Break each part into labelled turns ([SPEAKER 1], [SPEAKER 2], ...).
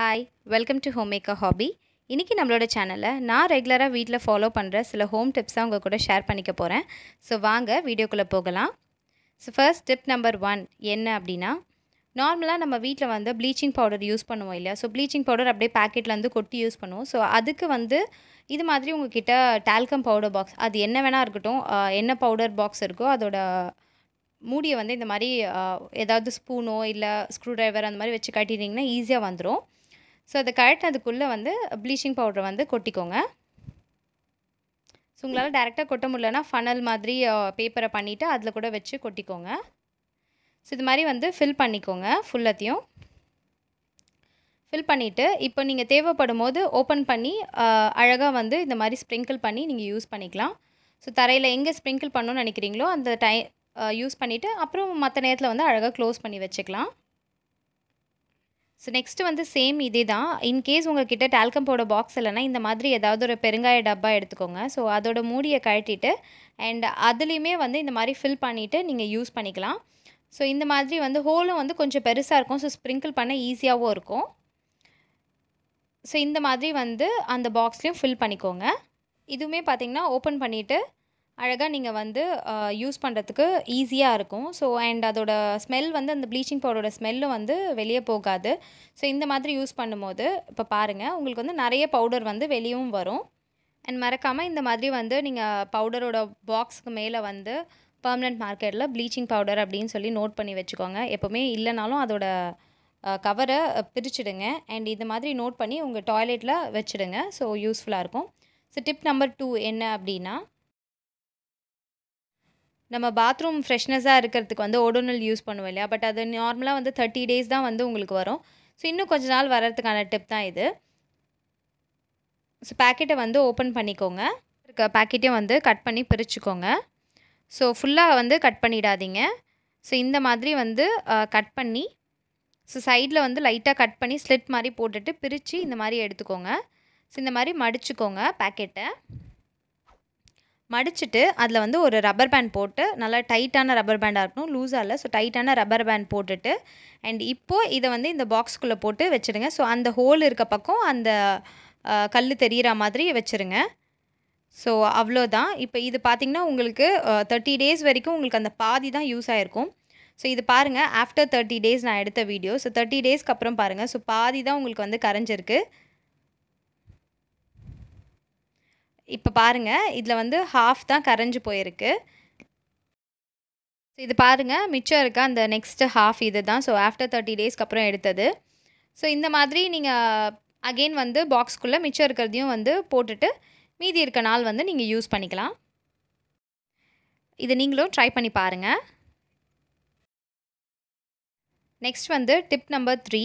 [SPEAKER 1] Hi welcome to home maker hobby இன்றைக்கி நம்மளோட சேனலில் நான் ரெகுலராக வீட்டில் ஃபாலோ பண்ணுற சில ஹோம் டிப்ஸாக உங்கள் கூட ஷேர் பண்ணிக்க போகிறேன் ஸோ வாங்க வீடியோக்குள்ளே போகலாம் so first tip number one என்ன அப்படின்னா நார்மலாக நம்ம வீட்டில் வந்து ப்ளீச்சிங் பவுடர் யூஸ் பண்ணுவோம் இல்லையா ஸோ ப்ளீச்சிங் பவுடர் அப்படியே பேக்கெட்லேருந்து கொட்டி யூஸ் பண்ணுவோம் ஸோ அதுக்கு வந்து இது மாதிரி உங்ககிட்ட டால்கம் பவுடர் பாக்ஸ் அது என்ன வேணால் இருக்கட்டும் ஆஹ் என்ன பவுடர் பாக்ஸ் இருக்கோ அதோட மூடியை வந்து இந்த மாதிரி ஆஹ், ஏதாவது ஸ்பூனோ இல்லை ஸ்க்ரூ டிரைவர் அந்த மாதிரி வச்சு கட்டிட்டிங்கன்னா ஈஸியாக வந்துடும் ஸோ அதை கழட்டினதுக்குள்ளே வந்து ப்ளீச்சிங் பவுடரை வந்து கொட்டிக்கோங்க ஸோ உங்களால் டேரெக்டாக கொட்ட முடியலன்னா ஃபனல் மாதிரி பேப்பரை பண்ணிவிட்டு அதில் கூட வச்சு கொட்டிக்கோங்க ஸோ இது மாதிரி வந்து ஃபில் பண்ணிக்கோங்க ஃபுல்லத்தையும் ஃபில் பண்ணிவிட்டு இப்போ நீங்கள் தேவைப்படும் போது ஓப்பன் பண்ணி அழகாக வந்து இந்த மாதிரி ஸ்ப்ரிங்கிள் பண்ணி நீங்கள் யூஸ் பண்ணிக்கலாம் ஸோ தரையில் எங்கே ஸ்ப்ரிங்கிள் பண்ணணும்னு நினைக்கிறீங்களோ அந்த டை யூஸ் பண்ணிவிட்டு அப்புறம் மற்ற நேரத்தில் வந்து அழகாக க்ளோஸ் பண்ணி வச்சுக்கலாம் ஸோ நெக்ஸ்ட்டு வந்து சேம் இதே தான் இன்கேஸ் உங்ககிட்ட டால்கம் பவுடர் பாக்ஸ் இல்லைன்னா இந்த மாதிரி ஏதாவது ஒரு பெருங்காய டப்பா எடுத்துக்கோங்க ஸோ அதோட மூடியை கழட்டிட்டு அண்ட் அதுலேயுமே வந்து இந்த மாதிரி ஃபில் பண்ணிவிட்டு நீங்கள் யூஸ் பண்ணிக்கலாம் ஸோ இந்த மாதிரி வந்து ஹோலும் வந்து கொஞ்சம் பெருசாக இருக்கும் ஸோ ஸ்ப்ரிங்கிள் பண்ண ஈஸியாகவும் இருக்கும் ஸோ இந்த மாதிரி வந்து அந்த பாக்ஸ்லேயும் ஃபில் பண்ணிக்கோங்க இதுவுமே பார்த்தீங்கன்னா ஓப்பன் பண்ணிவிட்டு அழகாக நீங்கள் வந்து யூஸ் பண்ணுறதுக்கு ஈஸியாக இருக்கும் ஸோ அண்ட் அதோட ஸ்மெல் வந்து அந்த ப்ளீச்சிங் பவுடரோட ஸ்மெல்லும் வந்து வெளியே போகாது ஸோ இந்த மாதிரி யூஸ் பண்ணும்போது இப்போ பாருங்கள் உங்களுக்கு வந்து நிறைய பவுடர் வந்து வெளியும் வரும் அண்ட் மறக்காமல் இந்த மாதிரி வந்து நீங்கள் பவுடரோட பாக்ஸ்க்கு மேலே வந்து பர்மனெண்ட் மார்க்கெட்டில் ப்ளீச்சிங் பவுடர் அப்படின்னு சொல்லி நோட் பண்ணி வச்சுக்கோங்க எப்போவுமே இல்லைனாலும் அதோட கவரை பிரிச்சுடுங்க அண்ட் இது மாதிரி நோட் பண்ணி உங்கள் டாய்லெட்டில் வச்சுடுங்க ஸோ யூஸ்ஃபுல்லாக இருக்கும் ஸோ டிப் நம்பர் டூ என்ன அப்படின்னா நம்ம பாத்ரூம் ஃப்ரெஷ்னஸாக இருக்கிறதுக்கு வந்து ஓடோனல் யூஸ் பண்ணுவோம் இல்லையா பட் அது நார்மலாக வந்து தேர்ட்டி டேஸ் தான் வந்து உங்களுக்கு வரும் ஸோ இன்னும் கொஞ்ச நாள் வர்றதுக்கான டிப் தான் இது ஸோ பேக்கெட்டை வந்து ஓப்பன் பண்ணிக்கோங்க இருக்க பேக்கெட்டையும் வந்து கட் பண்ணி பிரிச்சுக்கோங்க ஸோ ஃபுல்லாக வந்து கட் பண்ணிடாதீங்க ஸோ இந்த மாதிரி வந்து கட் பண்ணி ஸோ சைடில் வந்து லைட்டாக கட் பண்ணி ஸ்லிட் மாதிரி போட்டுட்டு பிரித்து இந்த மாதிரி எடுத்துக்கோங்க ஸோ இந்த மாதிரி மடிச்சுக்கோங்க பேக்கெட்டை மடிச்சுட்டு அதில் வந்து ஒரு ரப்பர் பேண்ட் போட்டு நல்லா டைட்டான ரப்பர் பேண்டாக இருக்கணும் லூஸாக இல்லை ஸோ டைட்டான ரப்பர் பேண்ட் போட்டுட்டு அண்ட் இப்போது இதை வந்து இந்த பாக்ஸ்குள்ளே போட்டு வச்சுடுங்க ஸோ அந்த ஹோல் இருக்க பக்கம் அந்த கல் தெரிகிற மாதிரி வச்சுருங்க ஸோ அவ்வளோதான் இப்போ இது பார்த்திங்கன்னா உங்களுக்கு தேர்ட்டி டேஸ் வரைக்கும் உங்களுக்கு அந்த பாதி தான் யூஸ் ஆகிருக்கும் ஸோ இது பாருங்கள் ஆஃப்டர் தேர்ட்டி டேஸ் நான் எடுத்த வீடியோ ஸோ தேர்ட்டி டேஸ்க்கு அப்புறம் பாருங்கள் ஸோ பாதி தான் உங்களுக்கு வந்து கரைஞ்சிருக்கு இப்போ பாருங்கள் இதில் வந்து ஹாஃப் தான் கரைஞ்சி போயிருக்கு ஸோ இது பாருங்கள் மிச்சம் இருக்க அந்த நெக்ஸ்ட்டு ஹாஃப் இது தான் ஸோ ஆஃப்டர் தேர்ட்டி டேஸ்க்கு அப்புறம் எடுத்தது ஸோ இந்த மாதிரி நீங்கள் அகெயின் வந்து பாக்ஸ்க்குள்ளே மிச்சம் இருக்கிறதையும் வந்து போட்டுட்டு மீதி இருக்க நாள் வந்து நீங்கள் யூஸ் பண்ணிக்கலாம் இது நீங்களும் ட்ரை பண்ணி பாருங்கள் நெக்ஸ்ட் வந்து டிப் நம்பர் த்ரீ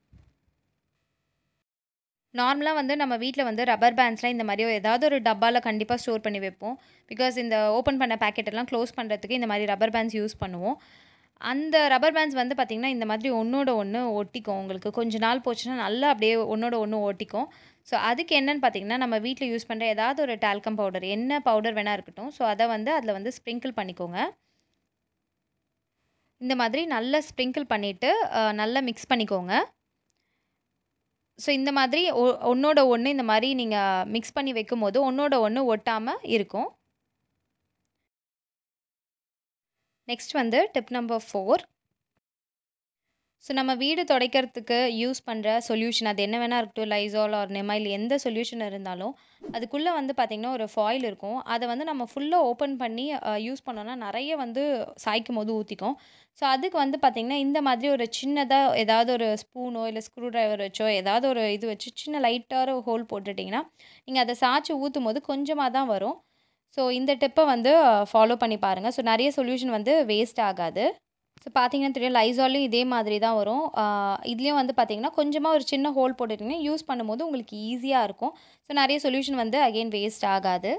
[SPEAKER 1] நார்மலாக வந்து நம்ம வீட்டில் வந்து ரப்பர் பேண்ட்ஸ்லாம் இந்த மாதிரி ஏதாவது ஒரு டப்பாவில் கண்டிப்பாக ஸ்டோர் பண்ணி வைப்போம் பிகாஸ் இந்த ஓப்பன் பண்ண பேக்கெட்டெல்லாம் க்ளோஸ் பண்ணுறதுக்கு இந்த மாதிரி ரப்பர் பேண்ட்ஸ் யூஸ் பண்ணுவோம் அந்த ரப்பர் பேண்ட்ஸ் வந்து பார்த்திங்கன்னா இந்த மாதிரி ஒன்றோட ஒன்று ஒட்டிக்கும் உங்களுக்கு கொஞ்ச நாள் போச்சுன்னா நல்லா அப்படியே ஒன்றோட ஒன்று ஒட்டிக்கும் ஸோ அதுக்கு என்னென்னு பார்த்தீங்கன்னா நம்ம வீட்டில் யூஸ் பண்ணுற ஏதாவது ஒரு டால்கம் பவுடர் என்ன பவுடர் வேணால் இருக்கட்டும் ஸோ அதை வந்து அதில் வந்து ஸ்ப்ரிங்கிள் பண்ணிக்கோங்க இந்த மாதிரி நல்லா ஸ்ப்ரிங்கிள் பண்ணிவிட்டு நல்லா மிக்ஸ் பண்ணிக்கோங்க ஸோ இந்த மாதிரி ஒ ஒன்றோட ஒன்று இந்த மாதிரி நீங்கள் மிக்ஸ் பண்ணி வைக்கும் போது ஒன்றோட ஒன்று ஒட்டாமல் இருக்கும் நெக்ஸ்ட் வந்து டிப் நம்பர் ஃபோர் ஸோ நம்ம வீடு துடைக்கிறதுக்கு யூஸ் பண்ணுற சொல்யூஷன் அது என்ன வேணால் இருக்கட்டும் லைசால் ஆர் நெமைல் எந்த சொல்யூஷன் இருந்தாலும் அதுக்குள்ளே வந்து பார்த்திங்கன்னா ஒரு ஃபாயில் இருக்கும் அதை வந்து நம்ம ஃபுல்லாக ஓப்பன் பண்ணி யூஸ் பண்ணோன்னா நிறைய வந்து சாய்க்கும் போது ஊற்றிக்கும் ஸோ அதுக்கு வந்து பார்த்திங்கன்னா இந்த மாதிரி ஒரு சின்னதாக ஏதாவது ஒரு ஸ்பூனோ இல்லை ஸ்க்ரூ ட்ரைவர் வச்சோ ஏதாவது ஒரு இது வச்சு சின்ன லைட்டாக ஹோல் போட்டுட்டிங்கன்னா நீங்கள் அதை சாய்ச்சி ஊற்றும் போது கொஞ்சமாக தான் வரும் ஸோ இந்த டிப்பை வந்து ஃபாலோ பண்ணி பாருங்கள் ஸோ நிறைய சொல்யூஷன் வந்து வேஸ்ட் ஆகாது ஸோ பார்த்தீங்கன்னா தெரியும் லைசாலையும் இதே மாதிரி தான் வரும் இதுலேயும் வந்து பார்த்தீங்கன்னா கொஞ்சமாக ஒரு சின்ன ஹோல் போட்டுட்டிங்கன்னா யூஸ் பண்ணும்போது உங்களுக்கு ஈஸியாக இருக்கும் ஸோ நிறைய சொல்யூஷன் வந்து அகெயின் வேஸ்ட் ஆகாது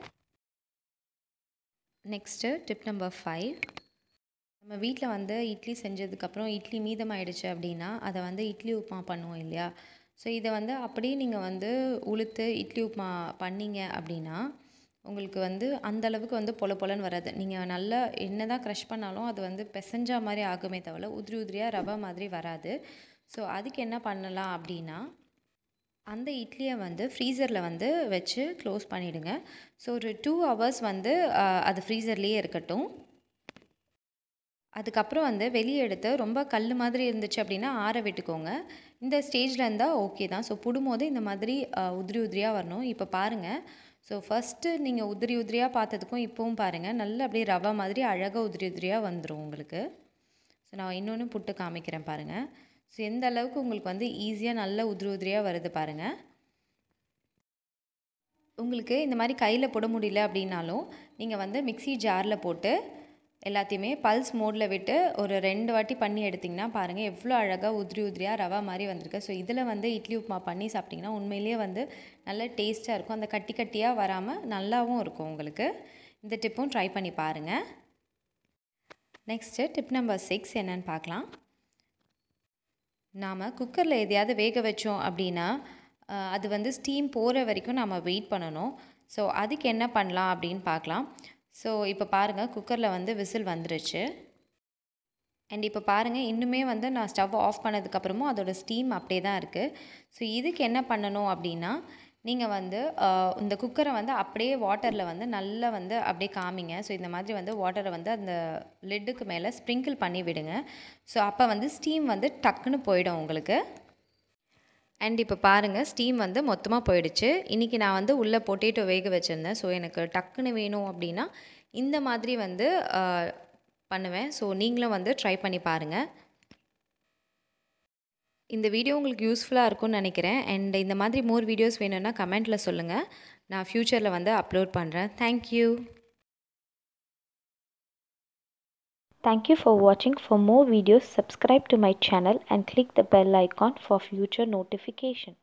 [SPEAKER 1] நெக்ஸ்ட்டு டிப் நம்பர் ஃபைவ் நம்ம வீட்டில் வந்து இட்லி செஞ்சதுக்கப்புறம் இட்லி மீதமாயிடுச்சு அப்படின்னா அதை வந்து இட்லி உப்புமா பண்ணுவோம் இல்லையா ஸோ இதை வந்து அப்படியே நீங்கள் வந்து உளுத்து இட்லி உப்புமா பண்ணீங்க அப்படின்னா உங்களுக்கு வந்து அந்த அளவுக்கு வந்து பொல பொலன்னு வராது நீங்கள் நல்லா என்ன தான் க்ரஷ் பண்ணாலும் அது வந்து பிசைஞ்சா மாதிரி ஆகுமே தவிர உதிரி உதிரியாக ரவை மாதிரி வராது ஸோ அதுக்கு என்ன பண்ணலாம் அப்படின்னா அந்த இட்லியை வந்து ஃப்ரீசரில் வந்து வச்சு க்ளோஸ் பண்ணிவிடுங்க ஸோ ஒரு டூ ஹவர்ஸ் வந்து அது ஃப்ரீசர்லேயே இருக்கட்டும் அதுக்கப்புறம் வந்து வெளியே எடுத்து ரொம்ப கல் மாதிரி இருந்துச்சு அப்படின்னா ஆற விட்டுக்கோங்க இந்த ஸ்டேஜில் இருந்தால் ஓகே தான் ஸோ புடும்போது இந்த மாதிரி உதிரி உதிரியாக வரணும் இப்போ பாருங்கள் ஸோ ஃபஸ்ட்டு நீங்கள் உதிரி உதிரியாக பார்த்ததுக்கும் இப்போவும் பாருங்கள் நல்லா அப்படியே ரவை மாதிரி அழகாக உதிரி உதிரியாக வந்துடும் உங்களுக்கு ஸோ நான் இன்னொன்று புட்டு காமிக்கிறேன் பாருங்கள் ஸோ எந்த அளவுக்கு உங்களுக்கு வந்து ஈஸியாக நல்ல உதிரி உதிரியாக வருது பாருங்கள் உங்களுக்கு இந்த மாதிரி கையில் போட முடியல அப்படின்னாலும் நீங்கள் வந்து மிக்சி ஜாரில் போட்டு எல்லாத்தையுமே பல்ஸ் மோடில் விட்டு ஒரு ரெண்டு வாட்டி பண்ணி எடுத்திங்கன்னா பாருங்கள் எவ்வளோ அழகாக உதிரி உதிரியாக ரவா மாதிரி வந்திருக்கு ஸோ இதில் வந்து இட்லி உப்புமா பண்ணி சாப்பிட்டிங்கன்னா உண்மையிலேயே வந்து நல்ல டேஸ்ட்டாக இருக்கும் அந்த கட்டி கட்டியாக வராமல் நல்லாவும் இருக்கும் உங்களுக்கு இந்த டிப்பும் ட்ரை பண்ணி பாருங்கள் நெக்ஸ்ட்டு டிப் நம்பர் சிக்ஸ் என்னன்னு பார்க்கலாம் நாம் குக்கரில் எதையாவது வேக வச்சோம் அப்படின்னா அது வந்து ஸ்டீம் போகிற வரைக்கும் நாம் வெயிட் பண்ணணும் ஸோ அதுக்கு என்ன பண்ணலாம் அப்படின்னு பார்க்கலாம் ஸோ இப்போ பாருங்கள் குக்கரில் வந்து விசில் வந்துருச்சு அண்ட் இப்போ பாருங்கள் இன்னுமே வந்து நான் ஸ்டவ் ஆஃப் பண்ணதுக்கப்புறமும் அதோடய ஸ்டீம் அப்படியே தான் இருக்குது ஸோ இதுக்கு என்ன பண்ணணும் அப்படின்னா நீங்கள் வந்து இந்த குக்கரை வந்து அப்படியே வாட்டரில் வந்து நல்லா வந்து அப்படியே காமிங்க ஸோ இந்த மாதிரி வந்து வாட்டரை வந்து அந்த லிட்டுக்கு மேலே ஸ்ப்ரிங்கிள் பண்ணி விடுங்க ஸோ அப்போ வந்து ஸ்டீம் வந்து டக்குன்னு போயிடும் உங்களுக்கு அண்ட் இப்போ பாருங்கள் ஸ்டீம் வந்து மொத்தமாக போயிடுச்சு இன்றைக்கி நான் வந்து உள்ளே பொட்டேட்டோ வேக வச்சுருந்தேன் ஸோ எனக்கு டக்குன்னு வேணும் அப்படின்னா இந்த மாதிரி வந்து பண்ணுவேன் ஸோ நீங்களும் வந்து ட்ரை பண்ணி பாருங்கள் இந்த வீடியோ உங்களுக்கு யூஸ்ஃபுல்லாக இருக்கும்னு நினைக்கிறேன் அண்ட் இந்த மாதிரி மோர் வீடியோஸ் வேணும்னா கமெண்ட்டில் சொல்லுங்கள் நான் ஃப்யூச்சரில் வந்து அப்லோட் பண்ணுறேன் thank you
[SPEAKER 2] Thank you for watching. For more videos, subscribe to my channel and click the bell icon for future notification.